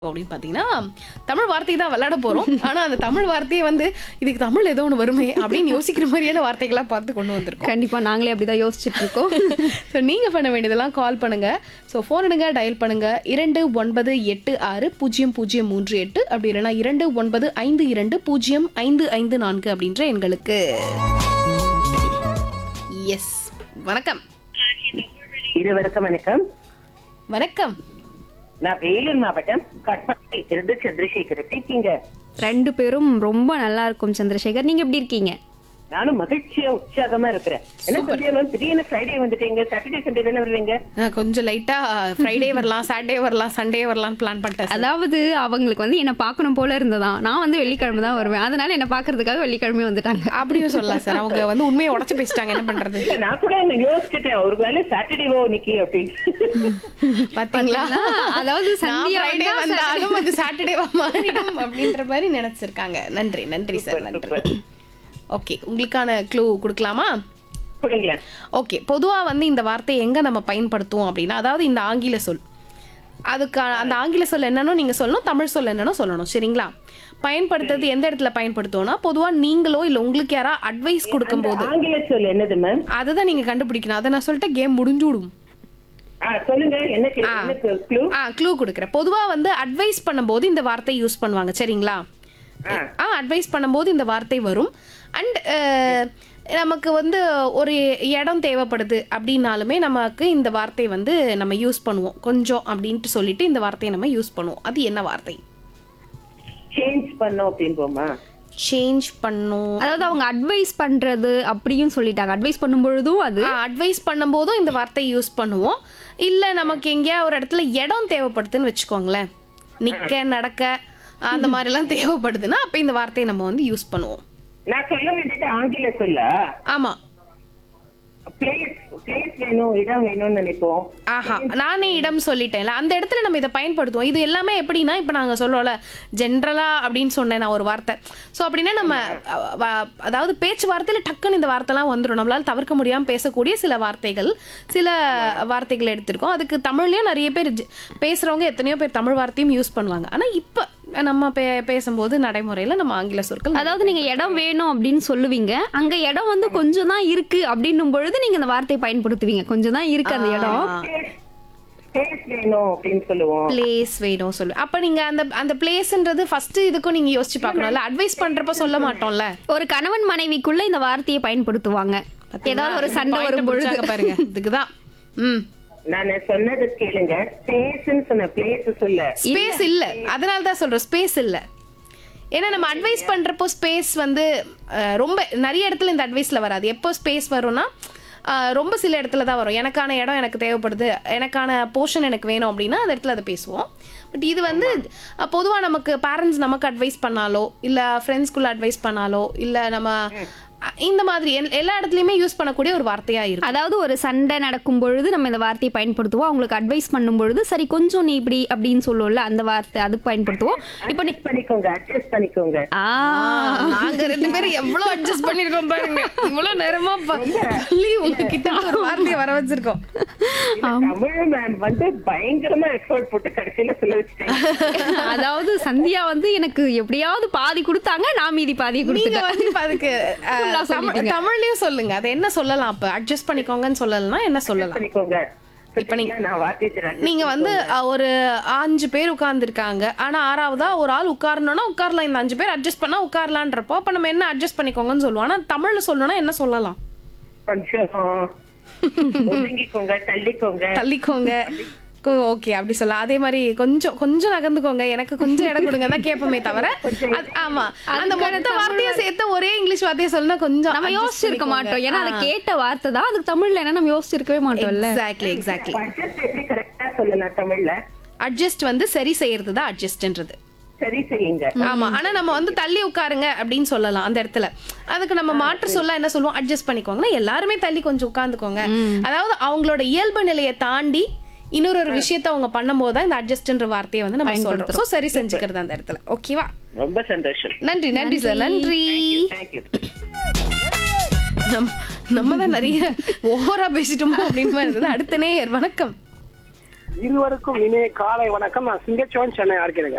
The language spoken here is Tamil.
அப்படின்னு பார்த்தீங்கன்னா தமிழ் வார்த்தை தான் விளையாட போறோம் ஆனா அந்த தமிழ் வார்த்தையை வந்து இதுக்கு தமிழ் ஏதோ ஒன்று வருமே அப்படின்னு யோசிக்கிற மாதிரியான வார்த்தைகளா பார்த்து கொண்டு வந்திருக்கோம் கண்டிப்பா நாங்களே அப்படிதான் யோசிச்சுட்டு இருக்கோம் ஸோ நீங்க பண்ண வேண்டியதெல்லாம் கால் பண்ணுங்க ஸோ ஃபோன் எடுங்க டயல் பண்ணுங்க இரண்டு ஒன்பது எட்டு ஆறு பூஜ்ஜியம் பூஜ்ஜியம் மூன்று எட்டு அப்படி இல்லைன்னா இரண்டு ஒன்பது ஐந்து இரண்டு பூஜ்ஜியம் ஐந்து ஐந்து நான்கு அப்படின்ற எண்களுக்கு எஸ் வணக்கம் இருவருக்கும் வணக்கம் வணக்கம் நான் வேலூர் மாவட்டம் கட்பாடி இருந்து சந்திரசேகர் எப்படி இருக்கீங்க ரெண்டு பேரும் ரொம்ப நல்லா இருக்கும் சந்திரசேகர் நீங்க எப்படி இருக்கீங்க நானும் மகிழ்ச்சியா உற்சாகமா இருக்கிறேன் என்ன சொல்றீங்க திடீர்னு ஃப்ரைடே வந்துட்டீங்க சாட்டர்டே சண்டே தானே வருவீங்க நான் கொஞ்சம் லைட்டா ஃப்ரைடே வரலாம் சாட்டர்டே வரலாம் சண்டே வரலாம் பிளான் பண்ணிட்டேன் sir. அதாவது அவங்களுக்கு வந்து என்ன பார்க்கணும் போல இருந்ததா நான் வந்து வெள்ளிக்கிழமை தான் வருவேன் அதனால என்ன பார்க்கறதுக்காக வெள்ளிக்கிழமை வந்துட்டாங்க அப்படியும் சொல்லலாம் சார் அவங்க வந்து உண்மையை உடச்சு பேசிட்டாங்க என்ன பண்றது இல்ல, நான் கூட என்ன யோசிச்சுட்டேன் ஒரு வேலை சாட்டர்டேவோ இன்னைக்கு அப்படின்னு பாத்தீங்களா அதாவது நான் சந்தியா ஃப்ரைடே வந்தா வந்தாலும் அது சாட்டர்டேவா மாறிடும் அப்படின்ற மாதிரி நினைச்சிருக்காங்க நன்றி நன்றி சார் நன்றி ஓகே உங்களுக்கான க்ளூ கொடுக்கலாமா கொடுங்களேன் ஓகே பொதுவா வந்து இந்த வார்த்தையை எங்க நம்ம பயன்படுத்துவோம் அப்படின்னா அதாவது இந்த ஆங்கில சொல் அதுக்கான அந்த ஆங்கில சொல் என்னன்னு நீங்க சொல்லணும் தமிழ் சொல் என்னன்னு சொல்லணும் சரிங்களா பயன்படுத்துறது எந்த இடத்துல பயன்படுத்துவோம்னா பொதுவா நீங்களோ இல்ல உங்களுக்கு யாரா அட்வைஸ் கொடுக்கும்போது ஆங்கில சொல் என்னது மேம் அதுதான் நீங்க கண்டுபிடிக்கணும் அதை நான் சொல்லிட்டு கேம் முடிஞ்சு விடும் ஆ சொல்லுங்க என்ன கே- என்ன க்ளூ ஆ க்ளூ கொடுக்குறேன் பொதுவா வந்து அட்வைஸ் பண்ணும்போது இந்த வார்த்தை யூஸ் பண்ணுவாங்க சரிங்களா ஆ அட்வைஸ் பண்ணும்போது இந்த வார்த்தை வரும் அண்ட் நமக்கு வந்து ஒரு இடம் தேவைப்படுது அப்படின்னாலுமே நமக்கு இந்த வார்த்தை வந்து நம்ம யூஸ் பண்ணுவோம் கொஞ்சம் அப்படின்ட்டு சொல்லிட்டு இந்த வார்த்தையை நம்ம யூஸ் பண்ணுவோம் அது என்ன வார்த்தை சேஞ்ச் பண்ணோம் அப்படின்போமா சேஞ்ச் பண்ணும் அதாவது அவங்க அட்வைஸ் பண்றது அப்படியும் சொல்லிட்டாங்க அட்வைஸ் பண்ணும் பொழுதும் அது அட்வைஸ் பண்ணும்போதும் இந்த வார்த்தையை யூஸ் பண்ணுவோம் இல்லை நமக்கு எங்கேயா ஒரு இடத்துல இடம் தேவைப்படுதுன்னு வச்சுக்கோங்களேன் நிற்க நடக்க அந்த மாதிரிலாம் தேவைப்படுதுன்னா அப்போ இந்த வார்த்தையை நம்ம வந்து யூஸ் பண்ணுவோம் நான் சொல்ல வேண்டியது ஆங்கில சொல்ல ஆமாம் பிளேஸ் பிளேஸ் வேணும் இடம் வேணும்னு நினைப்போம் ஆஹா நானே இடம் சொல்லிட்டேன்ல அந்த இடத்துல நம்ம இதை பயன்படுத்துவோம் இது எல்லாமே எப்படின்னா இப்போ நாங்கள் சொல்லுவோம்ல ஜென்ரலா அப்படின்னு சொன்னேன் நான் ஒரு வார்த்தை ஸோ அப்படின்னா நம்ம அ, வ- அதாவது பேச்சுவார்த்தையில் டக்குன்னு இந்த வார்த்தைலாம் வந்துடும் நம்மளால தவிர்க்க முடியாமல் பேசக்கூடிய சில வார்த்தைகள் சில வார்த்தைகள் எடுத்திருக்கோம் அதுக்கு தமிழ்லயும் நிறைய பேர் ஜ- பேசுறவங்க எத்தனையோ பேர் தமிழ் வார்த்தையும் யூஸ் பண்ணுவாங்க ஆனா இப்போ நம்ம பே பேசும்போது நடைமுறையில் நம்ம ஆங்கில சொற்கள் அதாவது நீங்க இடம் வேணும் அப்படின்னு சொல்லுவீங்க அங்க இடம் வந்து கொஞ்சம் தான் இருக்கு அப்படின்னும் பொழுது நீங்க அந்த வார்த்தையை பயன்படுத்துவீங்க கொஞ்சம் தான் இருக்கு அந்த இடம் பிளேஸ் வேணும் அப்படின்னு சொல்லுவோம் பிளேஸ் வேணும் சொல்லு அப்ப நீங்க அந்த அந்த பிளேஸ்ன்றது ஃபர்ஸ்ட் இதுக்கும் நீங்க யோசிச்சு பார்க்கணும்ல அட்வைஸ் பண்றப்ப சொல்ல மாட்டோம்ல ஒரு கணவன் மனைவிக்குள்ள இந்த வார்த்தையை பயன்படுத்துவாங்க ஏதாவது ஒரு சண்டை Point வரும் பொழுது பிடிச்சாங்க பாருங்க இதுக்குதான் ம் நான் சொன்னது கேளுங்க பிளேஸ்ன்னு சொன்ன பிளேஸ் சொல்ல ஸ்பேஸ் இல்ல அதனால தான் சொல்றோம் ஸ்பேஸ் இல்ல ஏன்னா நம்ம அட்வைஸ் பண்றப்போ ஸ்பேஸ் வந்து அஹ், ரொம்ப நிறைய இடத்துல இந்த அட்வைஸ்ல வராது எப்போ ஸ்பேஸ் வரும்னா அஹ், ரொம்ப சில இடத்துல தான் வரும் எனக்கான இடம் எனக்கு தேவைப்படுது எனக்கான போர்ஷன் எனக்கு வேணும் அப்படின்னா அந்த இடத்துல அதை பேசுவோம் பட் இது வந்து பொதுவாக நமக்கு பேரண்ட்ஸ் நமக்கு அட்வைஸ் பண்ணாலோ இல்லை ஃப்ரெண்ட்ஸ்குள்ள அட்வைஸ் பண்ணாலோ இல்லை நம்ம அஹ், இந்த மாதிரி எல்- எல்லா இடத்துலையுமே யூஸ் பண்ணக்கூடிய ஒரு வார்த்தையா இருக்கும் அதாவது ஒரு சண்டை நடக்கும் பொழுது நம்ம இந்த வார்த்தையை பயன்படுத்துவோம் அவங்களுக்கு அட்வைஸ் பண்ணும் பொழுது சரி கொஞ்சம் நீ இப்படி அப்படின்னு சொல்லுவோம்ல அந்த வார்த்தை அதுக்கு பயன்படுத்துவோம் இப்போ நீ அட்ஜஸ்ட் பண்ணிக்கோங்க அட்ஜஸ்ட் பண்ணிக்கோங்க ஆ நாங்க ரெண்டு பேரும் எவ்வளவு அட்ஜஸ்ட் பண்ணிருக்கோம் பாருங்க இவ்வளவு நேரமா ப- சொல்லி உங்ககிட்ட ஒரு வார்த்தையை வர வச்சிருக்கோம் தமிழ் மேம் வந்து பயங்கரமா எஃபோர்ட் போட்டு கடைசியில சொல்ல வச்சுட்டேன் அதாவது சந்தியா வந்து எனக்கு எப்படியாவது பாதி கொடுத்தாங்க நான் மீதி பாதி நீங்க கொடுத்துட்டேன் வந்து இப்ப அதுக்கு அஹ், Full ஆ தமிழ்- சொல்லிட்டீங்க. தமிழ்லயும் சொல்லுங்க அது என்ன சொல்லலாம் அப்ப அட்ஜஸ்ட் பண்ணிக்கோங்கன்னு சொல்லலாம் என்ன சொல்லலாம் பண்ணிக்கோங்க இப்ப நீங்க- நான் வார்த்தை தரேன் நீங்க வந்து அஹ், ஒரு அஞ்சு பேர் உட்கார்ந்துருக்காங்க ஆனா ஆறாவதா ஒரு ஆள் உட்காரணும்னா உட்காரலாம் இந்த அஞ்சு பேர் அட்ஜஸ்ட் பண்ணா உட்காரலான்றப்போ அப்ப நம்ம என்ன அட்ஜஸ்ட் பண்ணிக்கோங்கன்னு சொல்லுவோம் ஆனா தமிழ்ல சொல்லணும்னா என்ன சொல்லலாம் கொஞ்சம் ஒதுங்கிக்கோங்க தள்ளிக்கோங்க தள்ளிக்கோங்க ஓகே அப்படி சொல்லலாம் அதே மாதிரி கொஞ்சம் கொஞ்சம் நகர்ந்துக்கோங்க எனக்கு கொஞ்சம் இடம் கொடுங்க தான் கேட்போமே தவிர அது- ஆமா அந்த மொத்த வார்த்தையை சேர்த்து ஒரே இங்கிலீஷ் வார்த்தையை சொன்னா கொஞ்சம் நம்ம யோசிச்சிருக்க மாட்டோம் ஏன்னா அதை கேட்ட வார்த்தை தான் அதுக்கு தமிழ்ல என்ன நம்ம யோசிச்சிருக்கவே மாட்டோம்ல எக்ஸாக்ட்லி எக்ஸாக்ட்லி அட்ஜஸ்ட் எப்படி கரெக்டா சொல்லலாம் தமிழ்ல அட்ஜஸ்ட் வந்து சரி செய்யறது தான் அட்ஜஸ்ட்ன்றது சரி செய்யுங்க ஆமா ஆனா நம்ம வந்து தள்ளி உட்காருங்க அப்படின்னு சொல்லலாம் அந்த இடத்துல அதுக்கு நம்ம மாற்று சொல்ல என்ன சொல்லுவோம் அட்ஜஸ்ட் பண்ணிக்கோங்கன்னா எல்லாருமே தள்ளி கொஞ்சம் உட்கார்ந்துக்கோங்க அதாவது அவங்களோட இயல்பு நிலையை தாண்டி இன்னொரு ஒரு விஷயத்த அவங்க பண்ணும்போது தான் இந்த அட்ஜஸ்ட்ன்ற வார்த்தையை வந்து நம்ம சொல்றோம் சோ சரி செஞ்சுக்கிறது அந்த இடத்துல ஓகேவா ரொம்ப சந்தோஷம் நன்றி நன்றி சார் நன்றி தேங்க்யூ நம் நம்ம தான் நிறைய ஓவரா பேசிட்டோமோ அப்படின்னு மாதிரி இருந்தது அடுத்த நேயர் வணக்கம் இருவருக்கும் இனிய காலை வணக்கம் நான் சிங்கச்சோன் சென்னை ஆர்க்கிறேங்க